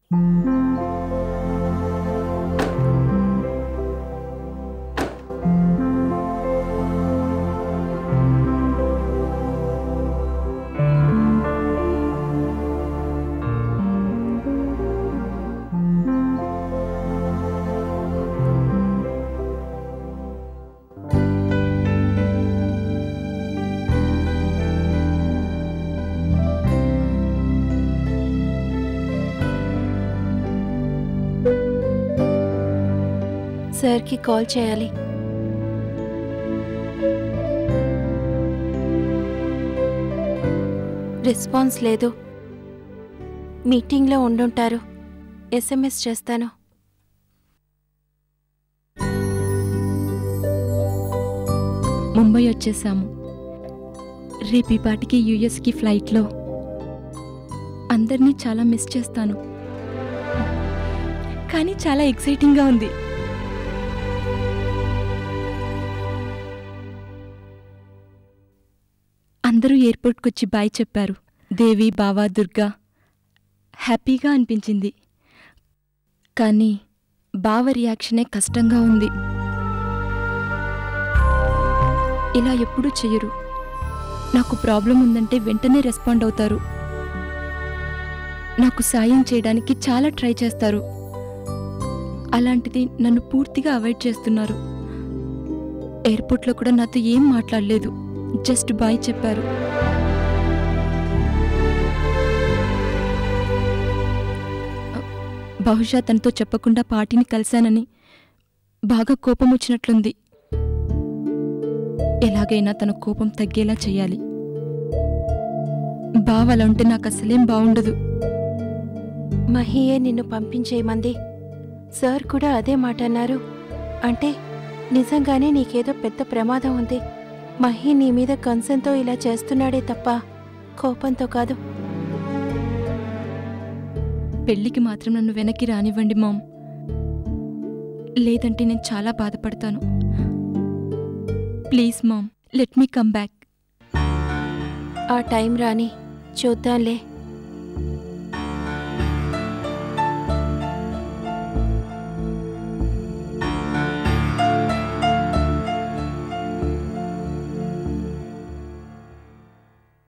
సార్కి కాల్ చేయాలి రెస్పాన్స్ లేదు మీటింగ్లో ఉండుంటారు ఎస్ఎంఎస్ చేస్తాను ముంబై వచ్చేసాము రేపు ఈ పాటికి యూఎస్కి ఫ్లైట్లో అందరినీ చాలా మిస్ చేస్తాను కానీ చాలా ఎక్సైటింగ్గా ఉంది అందరూ ఎయిర్పోర్ట్కి వచ్చి బాయ్ చెప్పారు దేవి బావా దుర్గా హ్యాపీగా అనిపించింది కానీ బావ రియాక్షనే కష్టంగా ఉంది ఇలా ఎప్పుడూ చెయ్యరు నాకు ప్రాబ్లం ఉందంటే వెంటనే రెస్పాండ్ అవుతారు నాకు సాయం చేయడానికి చాలా ట్రై చేస్తారు అలాంటిది నన్ను పూర్తిగా అవాయిడ్ చేస్తున్నారు ఎయిర్పోర్ట్లో కూడా నాతో ఏం మాట్లాడలేదు జస్ట్ బాయ్ చెప్పారు బహుశా తనతో చెప్పకుండా పార్టీని కలిశానని బాగా కోపం వచ్చినట్లుంది ఎలాగైనా తన కోపం తగ్గేలా చేయాలి బావలా ఉంటే నాకు అసలేం బాగుండదు మహియే నిన్ను పంపించేయమంది సార్ కూడా అదే మాట అన్నారు అంటే నిజంగానే నీకేదో పెద్ద ప్రమాదం ఉంది మహి నీ మీద కన్సర్న్తో ఇలా చేస్తున్నాడే తప్ప కోపంతో కాదు పెళ్లికి మాత్రం నన్ను వెనక్కి రానివ్వండి మామ్ లేదంటే నేను చాలా బాధపడతాను please ma'am let me come back ఆ టైం రాని చూద్దాంలే